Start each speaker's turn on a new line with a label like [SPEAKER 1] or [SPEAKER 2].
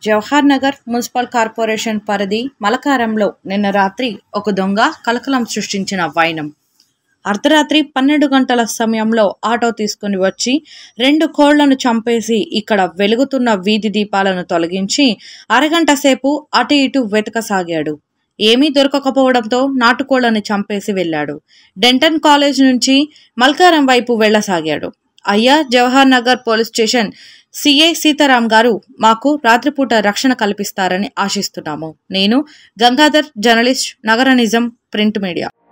[SPEAKER 1] Jawahar Nagar municipal corporation పరిధి మలకారంలో నిన్న రాత్రి ఒక దొంగ కలకలం సృష్టించిన వైనం అర్ధరాత్రి పన్నెండు గంటల సమయంలో ఆటో తీసుకుని వచ్చి రెండు కోళ్లను చంపేసి ఇక్కడ వెలుగుతున్న వీధి దీపాలను తొలగించి అరగంట సేపు అటు ఇటు వెతకసాగాడు ఏమీ దొరకకపోవడంతో నాటుకోళ్లను చంపేసి వెళ్ళాడు డెంటన్ కాలేజ్ నుంచి మల్కారం వైపు వెళ్ళసాగాడు అయ్యా Jawahar Nagar police station CI Sitaram గారు మాకు రాత్రిపూట రక్షణ కల్పిస్తారని ఆశిస్తున్నాము నేను గంగాధర్ జర్నలిస్ట్ నగర నిజం ప్రింట్ మీడియా